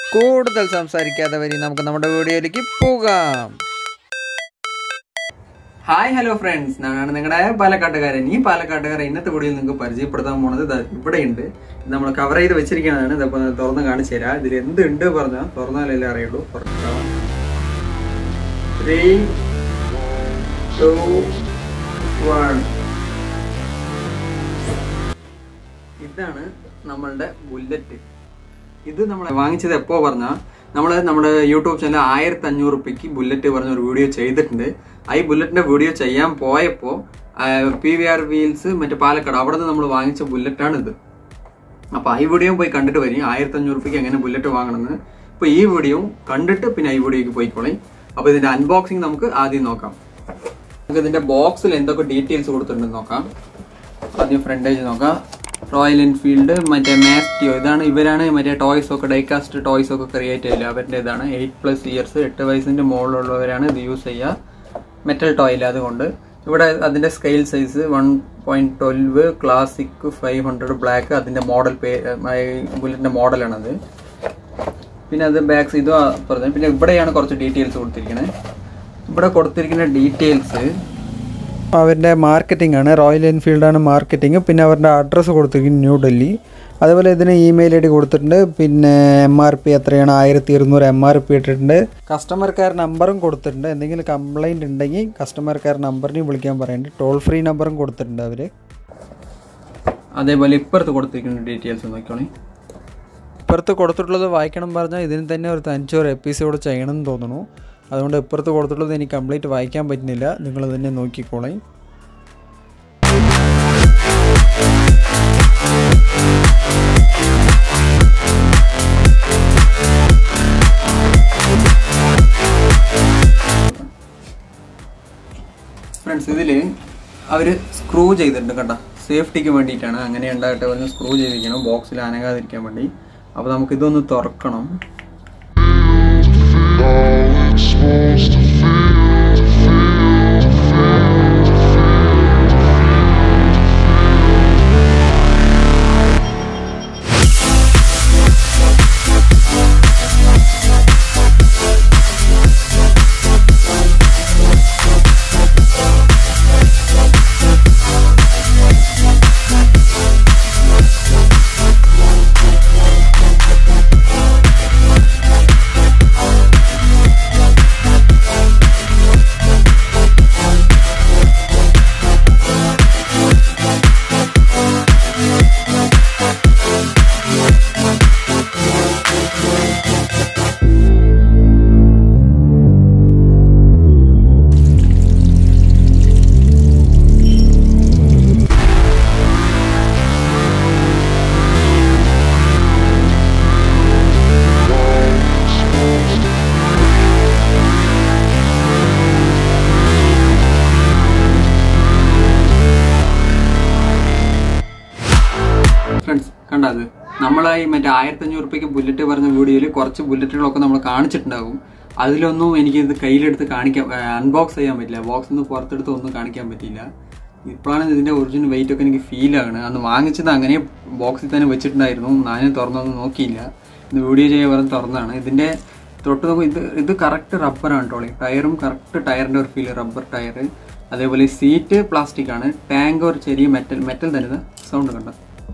കൂടുതൽ സംസാരിക്കാതെ വരി നമുക്ക് നമ്മുടെ വീഡിയോയിലേക്ക് പോകാം ഹായ് ഹലോ ഫ്രണ്ട്സ് ഞാനാണ് നിങ്ങളുടെ പാലക്കാട്ടുകാരൻ ഈ പാലക്കാട്ടുകാരൻ ഇന്നത്തെ വീഡിയോയിൽ നിങ്ങൾക്ക് പരിചയപ്പെടുത്താൻ പോണത് ദാ ഇവിടെയുണ്ട് ഇത് നമ്മൾ കവർ ചെയ്ത് വെച്ചിരിക്കുന്നതാണ് ഇതപ്പോൾ തുറന്ന് കാണിച്ചു തരാം ഇതിൽ എന്തുണ്ട് പറഞ്ഞാൽ തുറന്നാലല്ലേ അറിയുള്ളൂ ത്രീ ടു വൺ ഇതാണ് നമ്മളുടെ ബുള്ളറ്റ് ഇത് നമ്മൾ വാങ്ങിച്ചത് എപ്പോ പറഞ്ഞാൽ നമ്മൾ നമ്മുടെ യൂട്യൂബ് ചാനൽ ആയിരത്തി അഞ്ഞൂറ് റുപ്യക്ക് ബുള്ളറ്റ് പറഞ്ഞ ഒരു വീഡിയോ ചെയ്തിട്ടുണ്ട് ആ ഈ ബുള്ളറ്റിന്റെ വീഡിയോ ചെയ്യാൻ പോയപ്പോൾ പി വി ആർ വീൽസ് മറ്റേ പാലക്കാട് അവിടെ നിന്ന് നമ്മൾ വാങ്ങിച്ച ബുള്ളറ്റാണ് ഇത് അപ്പോൾ ഈ വീഡിയോ പോയി കണ്ടിട്ട് വരും ആയിരത്തി അഞ്ഞൂറ് റുപ്യക്ക് എങ്ങനെ ബുള്ളറ്റ് വാങ്ങണമെന്ന് ഇപ്പോൾ ഈ വീഡിയോ കണ്ടിട്ട് പിന്നെ ഈ വീഡിയോക്ക് പോയിക്കോളെ അപ്പോൾ ഇതിന്റെ അൺബോക്സിങ് നമുക്ക് ആദ്യം നോക്കാം നമുക്ക് ഇതിന്റെ ബോക്സിൽ എന്തൊക്കെ ഡീറ്റെയിൽസ് കൊടുത്തിട്ടുണ്ടെന്ന് നോക്കാം ആദ്യം ഫ്രണ്ടേജ് നോക്കാം റോയൽ എൻഫീൽഡ് മറ്റേ മാസ്റ്റിയോ ഇതാണ് ഇവരാണ് മറ്റേ ടോയ്സ് ഒക്കെ ഡൈകാസ്റ്റ് ടോയ്സ് ഒക്കെ ക്രിയേറ്റ് ചെയ്യില്ല അവരുടെ ഇതാണ് എയ്റ്റ് പ്ലസ് ഇയേഴ്സ് എട്ട് വയസ്സിന്റെ മുകളിലുള്ളവരാണ് ഇത് യൂസ് ചെയ്യുക മെറ്റൽ ടോയിൽ അതുകൊണ്ട് ഇവിടെ അതിന്റെ scale size one point twelve classic five hundred black അതിന്റെ മോഡൽ പേ ബുള്ളറ്റിന്റെ മോഡലാണത് പിന്നെ അത് ബാക്സ് ഇതും പറഞ്ഞു പിന്നെ ഇവിടെയാണ് കുറച്ച് ഡീറ്റെയിൽസ് കൊടുത്തിരിക്കുന്നത് ഇവിടെ കൊടുത്തിരിക്കുന്ന ഡീറ്റെയിൽസ് അവരുടെ മാർക്കറ്റിംഗ് ആണ് റോയൽ എൻഫീൽഡ് ആണ് മാർക്കറ്റിംഗ് പിന്നെ അവരുടെ അഡ്രസ്സ് കൊടുത്തിരിക്കുന്നത് ന്യൂ ഡൽഹി അതുപോലെ ഇതിന് ഇമെയിൽ ഐ ഡി കൊടുത്തിട്ടുണ്ട് പിന്നെ എം ആർ പി എത്രയാണ് ആയിരത്തി ഇരുന്നൂറ് എം ആർ പി ഇട്ടിട്ടുണ്ട് കസ്റ്റമർ കെയർ നമ്പറും കൊടുത്തിട്ടുണ്ട് എന്തെങ്കിലും കംപ്ലൈൻറ്റ് ഉണ്ടെങ്കിൽ കസ്റ്റമർ കെയർ നമ്പറിന് വിളിക്കാൻ പറയുന്നുണ്ട് ടോൾ ഫ്രീ നമ്പറും കൊടുത്തിട്ടുണ്ട് അവർ അതേപോലെ ഇപ്പുറത്ത് കൊടുത്തിരിക്കുന്ന ഡീറ്റെയിൽസ് നോക്കിക്കോളേ ഇപ്പുറത്ത് കൊടുത്തിട്ടുള്ളത് വായിക്കണം പറഞ്ഞാൽ ഇതിന് തന്നെ ഒരു തനിച്ചൊരു എപ്പിസോഡ് ചെയ്യണം എന്ന് തോന്നുന്നു അതുകൊണ്ട് ഇപ്പുറത്ത് കൊടുത്തിട്ടുള്ളത് എനിക്ക് കംപ്ലീറ്റ് വായിക്കാൻ പറ്റുന്നില്ല നിങ്ങൾ തന്നെ നോക്കിക്കോളേ ഫ്രണ്ട്സ് ഇതിൽ അവർ സ്ക്രൂ ചെയ്തിട്ടുണ്ട് കേട്ടോ സേഫ്റ്റിക്ക് വേണ്ടിയിട്ടാണ് അങ്ങനെ ഉണ്ടാകട്ടെ ഒന്ന് സ്ക്രൂ ചെയ്തിരിക്കണം ബോക്സിൽ അനങ്ങാതിരിക്കാൻ വേണ്ടി അപ്പോൾ നമുക്ക് ഇതൊന്ന് തുറക്കണം ഫ്രണ്ട്സ് കണ്ടത് നമ്മളായി മറ്റേ ആയിരത്തി അഞ്ഞൂറ് റുപ്യക്ക് ബുള്ളറ്റ് പറഞ്ഞ വീഡിയോയിൽ കുറച്ച് ബുള്ളറ്റുകളൊക്കെ നമ്മൾ കാണിച്ചിട്ടുണ്ടാകും അതിലൊന്നും എനിക്ക് ഇത് കയ്യിലെടുത്ത് കാണിക്കാൻ അൺബോക്സ് ചെയ്യാൻ പറ്റില്ല ബോക്സിൽ നിന്ന് പുറത്തെടുത്ത് ഒന്നും കാണിക്കാൻ പറ്റില്ല ഇപ്പോഴാണ് ഇതിന്റെ ഒറിജിനൽ വെയിറ്റ് ഒക്കെ എനിക്ക് ഫീൽ ആകണം അന്ന് വാങ്ങിച്ചത് അങ്ങനെ ബോക്സിൽ തന്നെ വെച്ചിട്ടുണ്ടായിരുന്നു ഞാനും തുറന്നൊന്നും നോക്കിയില്ല ഇത് വീഡിയോ ചെയ്യാൻ പറഞ്ഞ് തുറന്നതാണ് ഇതിന്റെ തൊട്ട് നോക്കും ഇത് ഇത് കറക്റ്റ് റബ്ബറാണ് ടോളി ടയറും കറക്റ്റ് ടയറിന്റെ ഒരു ഫീൽ റബ്ബർ ടയർ അതേപോലെ സീറ്റ് പ്ലാസ്റ്റിക് ആണ് ടാങ്ക് ഒരു ചെറിയ മെറ്റൽ മെറ്റൽ തന്നെ സൗണ്ട് കണ്ട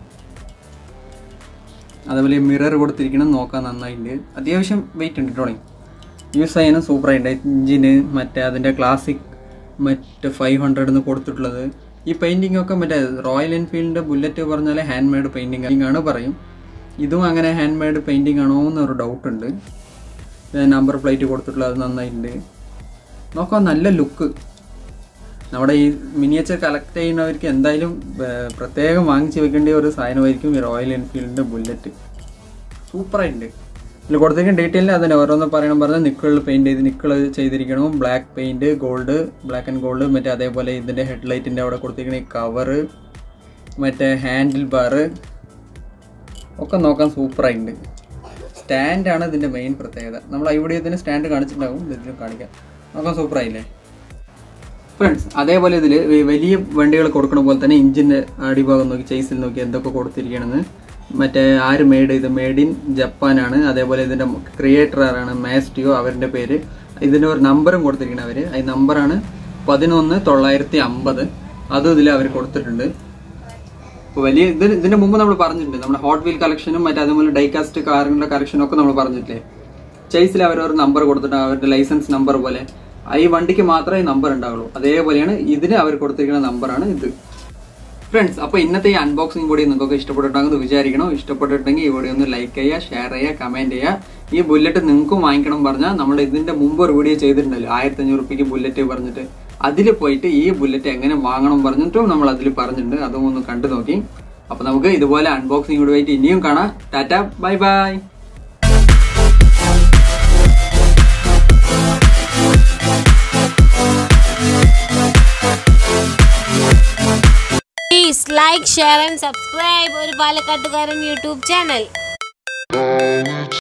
അതേപോലെ മിറർ കൊടുത്തിരിക്കണം നോക്കാൻ നന്നായിട്ടുണ്ട് അത്യാവശ്യം വെയിറ്റ് ഉണ്ട് ടോണി യൂസ് ചെയ്യാനും സൂപ്പറായിട്ടുണ്ട് എഞ്ചിന് മറ്റേ അതിൻ്റെ ക്ലാസിക് മറ്റേ ഫൈവ് ഹൺഡ്രഡ് എന്ന് കൊടുത്തിട്ടുള്ളത് ഈ പെയിൻറ്റിംഗ് ഒക്കെ മറ്റേ റോയൽ എൻഫീൽഡിൻ്റെ ബുള്ളറ്റ് പറഞ്ഞാൽ ഹാൻഡ് മെയ്ഡ് പെയിൻറ്റിംഗ് ആണ് പറയും ഇതും അങ്ങനെ ഹാൻഡ് മെയ്ഡ് പെയിൻറ്റിംഗ് ആണോ എന്നൊരു ഡൗട്ട് ഉണ്ട് നമ്പർ പ്ലേറ്റ് കൊടുത്തിട്ടുള്ളത് അത് നന്നായിട്ടുണ്ട് നോക്കാം നല്ല ലുക്ക് നമ്മുടെ ഈ മിനിയേച്ചർ കളക്ട് ചെയ്യുന്നവർക്ക് എന്തായാലും ഏർ, പ്രത്യേകം വാങ്ങിച്ച് വെക്കേണ്ട ഒരു സാധനമായിരിക്കും ഈ റോയൽ എൻഫീൽഡിൻ്റെ ബുള്ളറ്റ് സൂപ്പറായിട്ടുണ്ട് ഇതിൽ കൊടുത്തിരിക്കുന്ന ഡീറ്റെയിലിൽ അതിന് ഓരോന്ന് പറയണം പറഞ്ഞാൽ നിക്കിളിൽ പെയിൻറ് ചെയ്ത് നിക്കിൾ ചെയ്തിരിക്കണം black paint gold black and gold മറ്റേ അതേപോലെ ഇതിൻ്റെ ഹെഡ്ലൈറ്റിൻ്റെ അവിടെ കൊടുത്തിരിക്കുന്ന ഈ കവറ് മറ്റേ ഹാൻഡിൽ ബാറ് ഒക്കെ നോക്കാൻ സൂപ്പറായിട്ടുണ്ട് സ്റ്റാൻഡാണ് ഇതിൻ്റെ മെയിൻ പ്രത്യേകത നമ്മൾ ഇവിടെ ഇതിന് സ്റ്റാൻഡ് കാണിച്ചിട്ടുണ്ടാകും ഇതിലും കാണിക്കാം നോക്കാൻ സൂപ്പറായില്ലേ ഫ്രണ്ട്സ് അതേപോലെ ഇതിൽ വലിയ വണ്ടികൾ കൊടുക്കണ പോലെ തന്നെ ഇഞ്ചിൻ്റെ അടിഭാഗം നോക്കി ചേസിൽ നോക്കി എന്തൊക്കെ കൊടുത്തിരിക്കണമെന്ന് മറ്റേ ആര് മെയ്ഡ് ഇത് മെയ്ഡ് ഇൻ ജപ്പാനാണ് അതേപോലെ ഇതിന്റെ ക്രിയേറ്റർ ആരാണ് മാസ്റ്റിയോ അവരുടെ പേര് ഇതിന്റെ ഒരു നമ്പറും കൊടുത്തിരിക്കണം അവര് ഈ നമ്പറാണ് പതിനൊന്ന് തൊള്ളായിരത്തി അമ്പത് അതും ഇതിൽ അവർ കൊടുത്തിട്ടുണ്ട് അപ്പൊ വലിയ ഇത് ഇതിന്റെ മുമ്പ് നമ്മൾ പറഞ്ഞിട്ടുണ്ട് നമ്മുടെ ഹോട്ട് വീൽ കളക്ഷനും മറ്റേ അതേപോലെ ഡൈകാസ്റ്റ് കാറിന്റെ കളക്ഷനും ഒക്കെ നമ്മൾ പറഞ്ഞിട്ടില്ലേ ചേസിൽ അവർ ഒരു നമ്പർ കൊടുത്തിട്ട് അവരുടെ ലൈസൻസ് നമ്പർ പോലെ ആ ഈ വണ്ടിക്ക് മാത്രമേ നമ്പർ ഉണ്ടാവുള്ളൂ അതേപോലെയാണ് ഇതിന് അവർ കൊടുത്തിരിക്കുന്ന നമ്പറാണ് ഇത് ഫ്രണ്ട്സ് അപ്പോൾ ഇന്നത്തെ ഈ അൺബോക്സിംഗ് കൂടി നിങ്ങൾക്ക് ഇഷ്ടപ്പെട്ടിട്ടുണ്ടെന്ന് വിചാരിക്കണം ഇഷ്ടപ്പെട്ടിട്ടുണ്ടെങ്കിൽ ഈ വീഡിയോ ഒന്ന് ലൈക്ക് ചെയ്യുക ഷെയർ ചെയ്യുക കമന്റ് ചെയ്യുക ഈ ബുള്ളറ്റ് നിങ്ങൾക്കും വാങ്ങിക്കണം പറഞ്ഞാൽ നമ്മൾ ഇതിന്റെ മുമ്പ് ഒരു വീഡിയോ ചെയ്തിട്ടുണ്ടല്ലോ ആയിരത്തി അഞ്ഞൂറ് റുപ്യക്ക് ബുള്ളറ്റ് പറഞ്ഞിട്ട് അതിൽ പോയിട്ട് ഈ ബുള്ളറ്റ് എങ്ങനെ വാങ്ങണം പറഞ്ഞിട്ടും നമ്മൾ അതിൽ പറഞ്ഞിട്ടുണ്ട് അതും ഒന്ന് കണ്ടു നോക്കി അപ്പൊ നമുക്ക് ഇതുപോലെ അൺബോക്സിംഗ് കൂടി ആയിട്ട് ഇനിയും കാണാം tata bye bye Please like, share and subscribe ഒരു പാലക്കാട്ടുകാരൻ യൂട്യൂബ് ചാനൽ